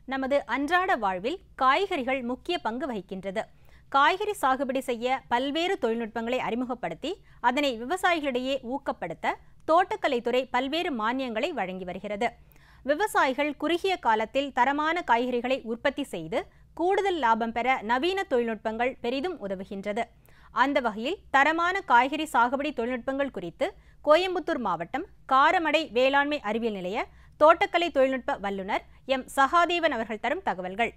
நமது அன்றாட வாழ்வில் காய்கறிகள் முக்கிய பங்கு வகிக்கின்றது காய்கறி சாகுபடி செய்ய பல்வேறு தொழில்நுட்பங்களை அறிமுகப்படுத்தி அதனை விவசாயிகளிடையே ஊக்கப்படுத்த தோட்டக்கலைத்துறை பல்வேறு மானியங்களை வழங்கி வருகிறது விவசாயிகள் குறுகிய காலத்தில் தரமான காய்கறிகளை உற்பத்தி செய்து கூடுதல் லாபம் பெற நவீன தொழில்நுட்பங்கள் பெரிதும் உதவுகின்றது அந்த வகையில் தரமான காய்கறி சாகுபடி தொழில்நுட்பங்கள் குறித்து கோயம்புத்தூர் மாவட்டம் காரமடை வேளாண்மை அறிவியல் நிலைய தோட்டக்கலை தொழில்நுட்ப வல்லுநர் எம் சகாதேவன் அவர்கள் தரும் தகவல்கள்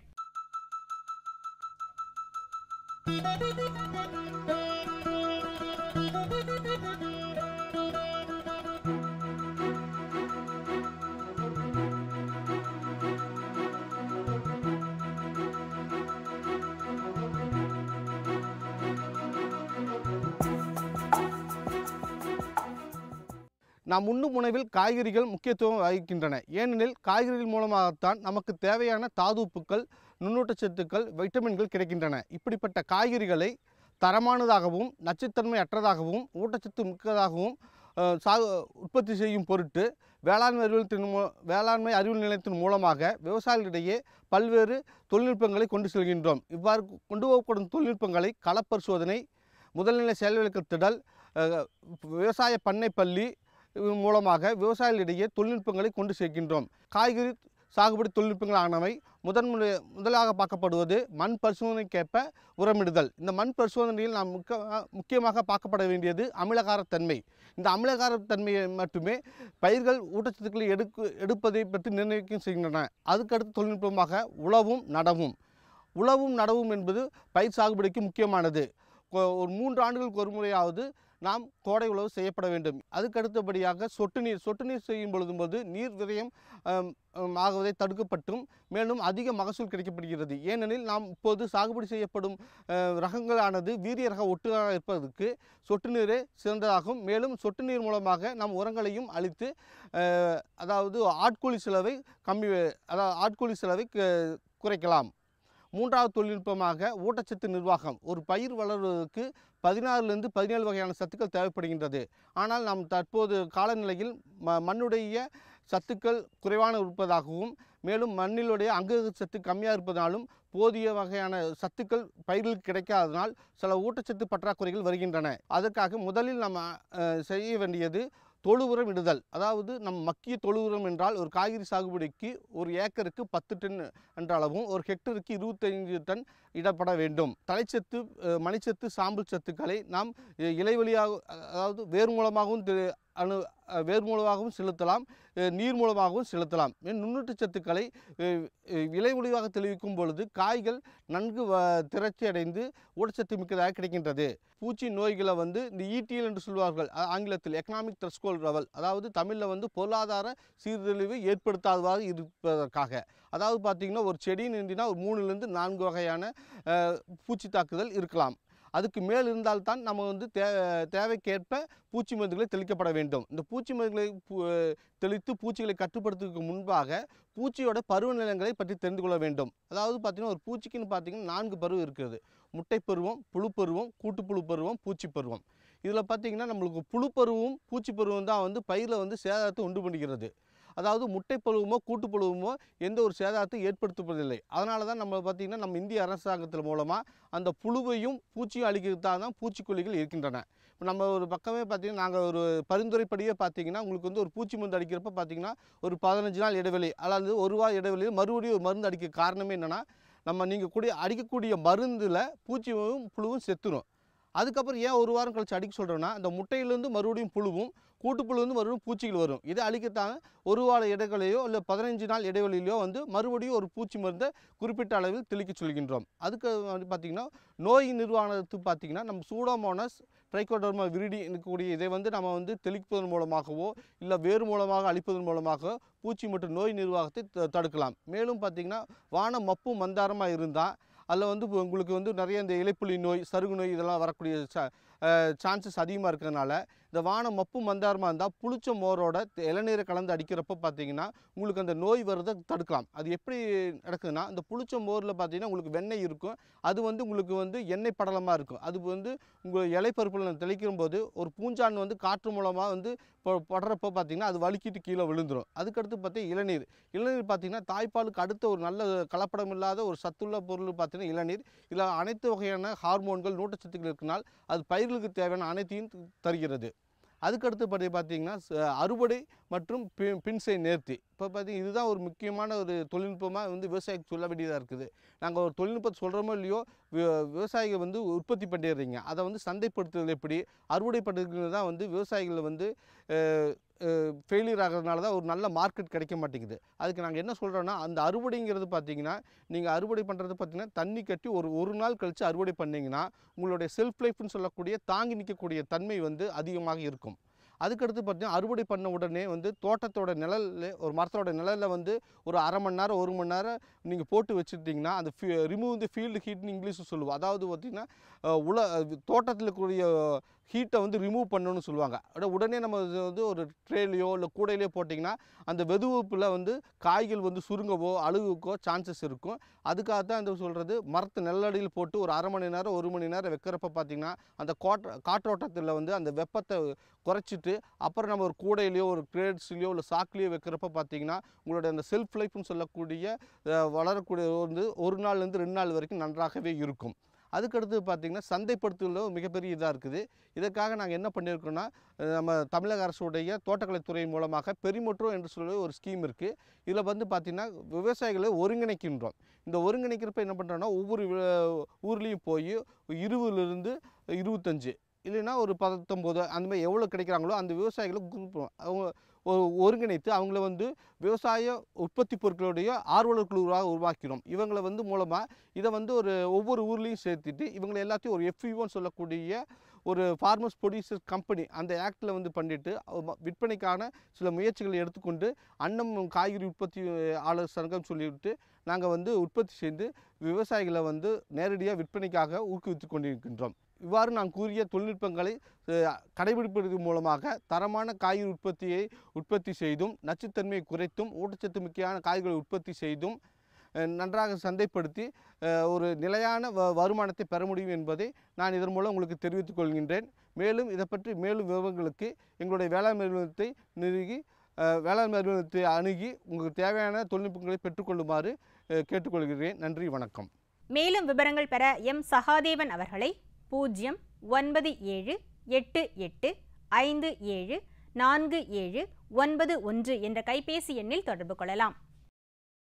நாம் உண்ணும் உணவில் காய்கறிகள் முக்கியத்துவம் வகிக்கின்றன ஏனெனில் காய்கறிகள் மூலமாகத்தான் நமக்கு தேவையான தாதுப்புக்கள் நுண்ணூட்டச்சத்துக்கள் வைட்டமின்கள் கிடைக்கின்றன இப்படிப்பட்ட காய்கறிகளை தரமானதாகவும் நச்சுத்தன்மை அற்றதாகவும் ஊட்டச்சத்து மிக்கதாகவும் அஹ், சா உற்பத்தி செய்யும் பொருட்டு வேளாண்மை அறிவியல் மூ வேளாண்மை அறிவியல் நிலையத்தின் மூலமாக விவசாயிகளிடையே பல்வேறு தொழில்நுட்பங்களை கொண்டு செல்கின்றோம் இவ்வாறு கொண்டு போகப்படும் தொழில்நுட்பங்களை களப்பரிசோதனை முதல்நிலை செயல்விளக்க திடல் அஹ், விவசாய பண்ணை பள்ளி இது மூலமாக விவசாயிகளிடையே தொழில்நுட்பங்களை கொண்டு சேர்க்கின்றோம் காய்கறி சாகுபடி தொழில்நுட்பங்களானவை முதன் முறை- முதலாக பார்க்கப்படுவது மண் பரிசோதனைக்கேற்ப உரமிடுதல் இந்த மண் பரிசோதனையில் நாம் முக்க முக்கியமாக பார்க்கப்பட வேண்டியது அமிலகாரத்தன்மை இந்த அமிலகாரத்தன்மையை மட்டுமே பயிர்கள் ஊட்டச்சத்துக்களை எடுக்கு எடுப்பதை பற்றி நிர்ணயிக்கும் செய்கின்றன அதுக்கடுத்து தொழில்நுட்பமாக உழவும் நடவும் உழவும் நடவும் என்பது பயிர் சாகுபடிக்கு முக்கியமானது கொ- ஒரு மூன்று ஆண்டுகளுக்கு ஒரு முறையாவது நாம் கோடை உழவு செய்யப்பட வேண்டும் அதுக்கு அடுத்தபடியாக சொட்டு நீர் சொட்டு நீர் செய்யும் பொழுதும் போது நீர் விரயம் ஆம், ஆம், ஆகுவதை தடுக்கப்பட்டும் மேலும் அதிக மகசூல் கிடைக்கப்படுகிறது ஏனெனில் நாம் இப்போது சாகுபடி செய்யப்படும் அஹ், ரகங்களானது வீரிய ரக ஒட்டுகளாக இருப்பதற்கு சொட்டு நீரே சிறந்ததாகும் மேலும் சொட்டு நீர் மூலமாக நாம் உரங்களையும் அளித்து அஹ், அதாவது ஆட்கூலி செலவை கம்மி அதாவது ஆட்கூலி செலவை கு- குறைக்கலாம் மூன்றாவது தொழில்நுட்பமாக ஊட்டச்சத்து நிர்வாகம் ஒரு பயிர் வளர்வதற்கு பதினாறுலேருந்து பதினேழு வகையான சத்துக்கள் தேவைப்படுகின்றது ஆனால் நாம் தற்போது காலநிலையில் ம மண்ணுடைய சத்துக்கள் குறைவான இருப்பதாகவும் மேலும் மண்ணிலுடைய அங்க சத்து கம்மியாக இருப்பதாலும் போதிய வகையான சத்துக்கள் பயிர்களுக்கு கிடைக்காதனால் சில ஊட்டச்சத்து பற்றாக்குறைகள் வருகின்றன அதற்காக முதலில் நம்ம அஹ், செய்ய வேண்டியது தொழு உரம் இடுதல் அதாவது நம் மக்கிய தொழு உரம் என்றால் ஒரு காய்கறி சாகுபடிக்கு ஒரு ஏக்கருக்கு பத்து டன் என்ற அளவும் ஒரு ஹெக்டருக்கு இருபத்தைந்து டன் இடப்பட வேண்டும் தலைச்சத்து அஹ், மணிச்சத்து சாம்பல் சத்துக்களை நாம் அஹ், இலை வழியாக அதாவது வேர் மூலமாகவும் தெ- அணு அஹ், வேர் மூலமாகவும் செலுத்தலாம் அஹ், நீர் மூலமாகவும் செலுத்தலாம் மேலும் நுண்ணூட்டச் சத்துக்களை அஹ், அஹ், இலை வழியாக தெளிவிக்கும் பொழுது காய்கள் நன்கு வ திரட்சி அடைந்து ஊட்டச்சத்து மிக்கதாக கிடைக்கின்றது பூச்சி நோய்களை வந்து இந்த ஈட்டியல் என்று சொல்வார்கள் அ- ஆங்கிலத்தில் எக்கனாமிக் த்ரெஸ்கோல் லெவல் அதாவது தமிழில் வந்து பொருளாதார சீர்தழிவை ஏற்படுத்தாதவாறு இருப்பதற்காக அதாவது பார்த்திங்கன்னா ஒரு செடி நின்றுனா ஒரு மூணுலேருந்து நான்கு வகையான அஹ், பூச்சி தாக்குதல் இருக்கலாம் அதுக்கு மேல் இருந்தால்தான் நம்ம வந்து தே தேவைக்கேற்ப பூச்சி மருந்துகளை தெளிக்கப்பட வேண்டும் இந்த பூச்சி மருந்துகளை பூ- தெளித்து பூச்சிகளை கட்டுப்படுத்துவதற்கு முன்பாக பூச்சியோட பருவநிலங்களை பற்றி தெரிந்து கொள்ள வேண்டும் அதாவது பார்த்திங்கன்னா ஒரு பூச்சிக்குன்னு பார்த்திங்கன்னா நான்கு பருவம் இருக்குது முட்டை பருவம் புழு பருவம் கூட்டுப்புழு பருவம் பூச்சி பருவம் இதில் பார்த்திங்கன்னா நம்மளுக்கு புழு பருவம் பூச்சி பருவம் தான் வந்து பயிரில் வந்து சேதாரத்தை உண்டு பண்ணுகிறது அதாவது முட்டை பருவமோ கூட்டு பருவமோ எந்த ஒரு சேதாரத்தை ஏற்படுத்துவதில்லை அதனால தான் நம்ம பார்த்திங்கன்னா நம்ம இந்திய அரசாங்கத்தின் மூலமாக அந்த புழுவையும் பூச்சியும் அழிக்கிறதுக்காக தான் பூச்சிக்கொல்லிகள் இருக்கின்றன இப்போ நம்ம ஒரு பக்கமே பார்த்திங்கன்னா நாங்கள் ஒரு பரிந்துரைப்படியே பார்த்தீங்கன்னா உங்களுக்கு வந்து ஒரு பூச்சி மருந்து அடிக்கிறப்ப பார்த்தீங்கன்னா ஒரு பதினஞ்சு நாள் இடைவெளி அதாவது ஒரு வார இடைவெளியில் மறுபடியும் ஒரு மருந்து அடிக்க காரணமே என்னென்னா நம்ம நீங்கள் கூடிய அடிக்கக்கூடிய மருந்தில் பூச்சியும் புழுவும் செத்துரும் அதுக்கப்புறம் ஏன் ஒரு வாரம் கழிச்சு அடிக்க சொல்கிறோன்னா அந்த முட்டையிலேருந்து மறுபடியும் புழுவும் கூட்டுப்புழுலேருந்து மறுபடியும் பூச்சிகள் வரும் இதை அழிக்கத்தான் ஒரு வார இடைவெளியோ இல்லை பதினஞ்சு நாள் இடைவெளியிலையோ வந்து மறுபடியும் ஒரு பூச்சி மருந்தை குறிப்பிட்ட அளவில் தெளிக்க சொல்கின்றோம் அதுக்கு வந்து பார்த்திங்கன்னா நோய் நிர்வாகத்துக்கு பார்த்திங்கன்னா நம்ம சூடோமோனஸ் ட்ரைகோடர்மா விரிடி இருக்கக்கூடிய இதை வந்து நம்ம வந்து தெளிப்பதன் மூலமாகவோ இல்லை வேறு மூலமாக அழிப்பதன் மூலமாக பூச்சி மற்றும் நோய் நிர்வாகத்தை த- தடுக்கலாம் மேலும் பார்த்திங்கன்னா வானம் மப்பு மந்தாரமாக இருந்தால் அதில் வந்து இப்போ உங்களுக்கு வந்து நிறைய இந்த இலைப்புலி நோய் சருகு நோய் இதெல்லாம் வரக்கூடிய ச சான்சஸ் அதிகமாக இருக்கிறதுனால இந்த வானம் மப்பு மந்தாரமாக இருந்தால் புளிச்ச மோரோட த- இளநீரை கலந்து அடிக்கிறப்ப பார்த்தீங்கன்னா உங்களுக்கு அந்த நோய் வரதை தடுக்கலாம் அது எப்படி நடக்குதுன்னா இந்த புளிச்ச மோரில் பார்த்தீங்கன்னா உங்களுக்கு வெண்ணெய் இருக்கும் அது வந்து உங்களுக்கு வந்து எண்ணெய் படலமாக இருக்கும் அது வந்து உங்கள் இலைப்பருப்பில் தெளிக்கும் போது ஒரு பூஞ்சான் வந்து காற்று மூலமாக வந்து இப்போ படுறப்போ பார்த்தீங்கன்னா அது வலிக்கிட்டு கீழே விழுந்துடும் அதுக்கடுத்து பார்த்தீங்கன்னா இளநீர் இளநீர் பார்த்தீங்கன்னா தாய்ப்பாலுக்கு அடுத்த ஒரு நல்ல கலப்படம் இல்லாத ஒரு சத்துள்ள பொருள் பார்த்தீங்கன்னா இளநீர் இதில் அனைத்து வகையான ஹார்மோன்கள் ஊட்டச்சத்துக்கள் இருக்கனால் அது பயிர்களுக்கு தேவையான அனைத்தையும் த- தருகிறது அதுக்கடுத்து படி பார்த்தீங்கன்னா ச- அறுவடை மற்றும் பி- பின்சை நேர்த்தி இப்போ பார்த்தீங்கன்னா இதுதான் ஒரு முக்கியமான ஒரு தொழில்நுட்பமாக வந்து விவசாயிக்கு சொல்ல வேண்டியதாக இருக்குது நாங்கள் ஒரு தொழில்நுட்பத்தை சொல்கிறோமோ இல்லையோ வி- விவசாயிகள் வந்து உற்பத்தி பண்ணிடுறீங்க அதை வந்து சந்தைப்படுத்துறது எப்படி அறுவடை பண்ணுறது தான் வந்து விவசாயிகள் வந்து ஃபெயிலியர் ஆகிறதுனால தான் ஒரு நல்ல மார்க்கெட் கிடைக்க மாட்டேங்குது அதுக்கு நாங்கள் என்ன சொல்கிறோன்னா அந்த அறுவடைங்கிறது பார்த்தீங்கன்னா நீங்கள் அறுவடை பண்ணுறது பார்த்தீங்கன்னா தண்ணி கட்டி ஒரு ஒரு நாள் கழித்து அறுவடை பண்ணீங்கன்னா உங்களுடைய செல்ஃப் லைஃப்னு சொல்லக்கூடிய தாங்கி நிற்கக்கூடிய தன்மை வந்து அதிகமாக இருக்கும் அதுக்கடுத்து பார்த்தீங்கன்னா அறுவடை பண்ண உடனே வந்து தோட்டத்தோட நிழல்ல ஒரு மரத்தோட நிழலில் வந்து ஒரு அரை மணி நேரம் ஒரு மணி நேரம் நீங்கள் போட்டு வச்சுட்டிங்கன்னா அந்த ரிமூவ் தி ஃபீல்டு ஹீட்னு இங்கிலீஷில் சொல்லுவோம் அதாவது பார்த்திங்கன்னா அஹ், உல தோட்டத்தில் இருக்கக்கூடிய ஹீட்டை வந்து ரிமூவ் பண்ணணும்னு சொல்லுவாங்க அட உடனே நம்ம இது வந்து ஒரு ட்ரேலையோ இல்லை கூடையிலையோ போட்டிங்கன்னா அந்த வெதுவெப்பில் வந்து காய்கள் வந்து சுருங்கவோ அழுகுக்கோ சான்சஸ் இருக்கும் அதுக்காக தான் இந்த சொல்கிறது மரத்து நெல்லடியில் போட்டு ஒரு அரை மணி நேரம் ஒரு மணி நேரம் வைக்கிறப்ப பார்த்திங்கன்னா அந்த காற்று காற்றோட்டத்தில் வந்து அந்த வெப்பத்தை குறைச்சிட்டு அப்புறம் நம்ம ஒரு கூடையிலையோ ஒரு கிரேட்ஸ்லையோ இல்லை சாக்குலையோ வைக்கிறப்ப பார்த்தீங்கன்னா உங்களுடைய அந்த செல்ஃப் லைஃப்னு சொல்லக்கூடிய அஹ், வளரக்கூடிய வந்து ஒரு நாள்லேருந்து ரெண்டு நாள் வரைக்கும் நன்றாகவே இருக்கும் அதுக்கடுத்து பார்த்திங்கன்னா சந்தைப்படுத்துதல ஒரு மிகப்பெரிய இதாக இருக்குது இதற்காக நாங்கள் என்ன பண்ணியிருக்கோம்னா அஹ், நம்ம தமிழக அரசுடைய தோட்டக்கலைத்துறை மூலமாக பெரிமொட்ரோ என்று சொல்லி ஒரு ஸ்கீம் இருக்குது இதில் வந்து பார்த்திங்கன்னா விவசாயிகளை ஒருங்கிணைக்கின்றோம் இந்த ஒருங்கிணைக்கிறப்ப என்ன பண்ணுறோன்னா ஒவ்வொரு வி- ஊர்லேயும் போய் இருபதுலேருந்து இருபத்தஞ்சு இல்லைன்னா ஒரு பத்தொம்போது அந்த மாதிரி எவ்வளோ கிடைக்கிறாங்களோ அந்த விவசாயிகளை group அவங்க ஒ- ஒருங்கிணைத்து அவங்கள வந்து விவசாய உற்பத்தி பொருட்களுடைய ஆர்வலர் குழுவாக உருவாக்கிறோம் இவங்களை வந்து மூலமாக இதை வந்து ஒரு ஒவ்வொரு ஊர்லேயும் சேர்த்துட்டு இவங்களை எல்லாத்தையும் ஒரு எஃப்இஓன்னு சொல்லக்கூடிய ஒரு ஃபார்மர்ஸ் ப்ரொடியூசர் கம்பெனி அந்த ஆக்டில் வந்து பண்ணிட்டு அவ- விற்பனைக்கான சில முயற்சிகளை எடுத்துக்கொண்டு அன்னம் காய்கறி உற்பத்தி ஆளர் சங்கம் சொல்லிவிட்டு நாங்கள் வந்து உற்பத்தி செய்து விவசாயிகளை வந்து நேரடியாக விற்பனைக்காக ஊக்குவித்து கொண்டிருக்கின்றோம் இவ்வாறு நான் கூறிய தொழில்நுட்பங்களை அஹ், கடைபிடிப்பது மூலமாக தரமான காய்கறி உற்பத்தியை உற்பத்தி செய்தும் நச்சுத்தன்மையை குறைத்தும் ஊட்டச்சத்து மிக்கையான காய்கறி உற்பத்தி செய்தும் அஹ், நன்றாக சந்தைப்படுத்தி அஹ், ஒரு நிலையான வ வருமானத்தை பெற முடியும் என்பதை நான் இதன் மூலம் உங்களுக்கு தெரிவித்துக் கொள்கின்றேன் மேலும் இதை பற்றி மேலும் விவரங்களுக்கு எங்களுடைய வேளாண் நிறுவனத்தை நிறுகி அஹ், வேளாண் நிறுவனத்தை அணுகி உங்களுக்கு தேவையான தொழில்நுட்பங்களை பெற்றுக்கொள்ளுமாறு அஹ், கேட்டுக்கொள்கிறேன் நன்றி வணக்கம் மேலும் விவரங்கள் பெற எம் சகாதேவன் அவர்களை பூஜ்ஜியம் ஒன்பது ஏழு எட்டு எட்டு ஐந்து ஏழு நான்கு ஏழு ஒன்பது ஒன்று என்ற கைபேசி எண்ணில் தொடர்பு கொள்ளலாம்